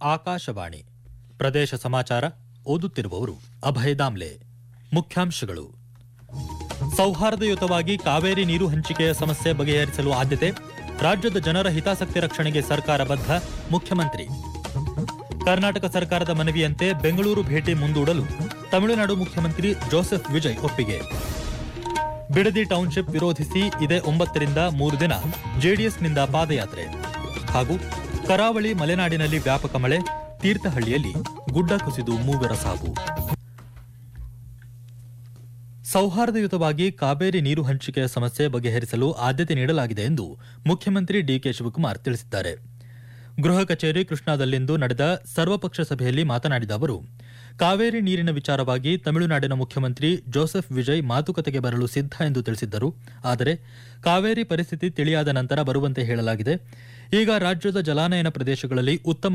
ಆಕಾಶವಾಣಿ ಪ್ರದೇಶ ಸಮಾಚಾರ ಓದುತ್ತಿರುವವರು ಅಭಯ ದಾಮ್ಲೆ ಮುಖ್ಯಾಂಶಗಳು ಸೌಹಾರ್ದಯುತವಾಗಿ ಕಾವೇರಿ ನೀರು ಹಂಚಿಕೆಯ ಸಮಸ್ಯೆ ಬಗೆಹರಿಸಲು ಆದ್ಯತೆ ರಾಜ್ಯದ ಜನರ ಹಿತಾಸಕ್ತಿ ರಕ್ಷಣೆಗೆ ಸರ್ಕಾರ ಬದ್ಧ ಮುಖ್ಯಮಂತ್ರಿ ಕರ್ನಾಟಕ ಸರ್ಕಾರದ ಮನವಿಯಂತೆ ಬೆಂಗಳೂರು ಭೇಟಿ ಮುಂದೂಡಲು ತಮಿಳುನಾಡು ಮುಖ್ಯಮಂತ್ರಿ ಜೋಸೆಫ್ ವಿಜಯ್ ಒಪ್ಪಿಗೆ ಬಿಡದಿ ಟೌನ್ಶಿಪ್ ವಿರೋಧಿಸಿ ಇದೇ ಒಂಬತ್ತರಿಂದ ಮೂರು ದಿನ ಜೆಡಿಎಸ್ನಿಂದ ಪಾದಯಾತ್ರೆ ಹಾಗೂ ಕರಾವಳಿ ಮಲೆನಾಡಿನಲ್ಲಿ ವ್ಯಾಪಕ ಮಳೆ ತೀರ್ಥಹಳ್ಳಿಯಲ್ಲಿ ಗುಡ್ಡ ಕುಸಿದು ಮೂವರ ಸಾವು ಸೌಹಾರ್ದಯುತವಾಗಿ ಕಾವೇರಿ ನೀರು ಹಂಚಿಕೆಯ ಸಮಸ್ಯೆ ಬಗೆಹರಿಸಲು ಆದ್ಯತೆ ನೀಡಲಾಗಿದೆ ಎಂದು ಮುಖ್ಯಮಂತ್ರಿ ಡಿಕೆ ಶಿವಕುಮಾರ್ ತಿಳಿಸಿದ್ದಾರೆ ಗೃಹ ಕಚೇರಿ ಕೃಷ್ಣಾದಲ್ಲಿಂದು ನಡೆದ ಸರ್ವಪಕ್ಷ ಸಭೆಯಲ್ಲಿ ಮಾತನಾಡಿದ ಅವರು ಕಾವೇರಿ ನೀರಿನ ವಿಚಾರವಾಗಿ ತಮಿಳುನಾಡಿನ ಮುಖ್ಯಮಂತ್ರಿ ಜೋಸೆಫ್ ವಿಜಯ್ ಮಾತುಕತೆಗೆ ಬರಲು ಸಿದ್ಧ ಎಂದು ತಿಳಿಸಿದ್ದರು ಆದರೆ ಕಾವೇರಿ ಪರಿಸ್ಥಿತಿ ತಿಳಿಯಾದ ನಂತರ ಬರುವಂತೆ ಹೇಳಲಾಗಿದೆ ಈಗ ರಾಜ್ಯದ ಜಲಾನಯನ ಪ್ರದೇಶಗಳಲ್ಲಿ ಉತ್ತಮ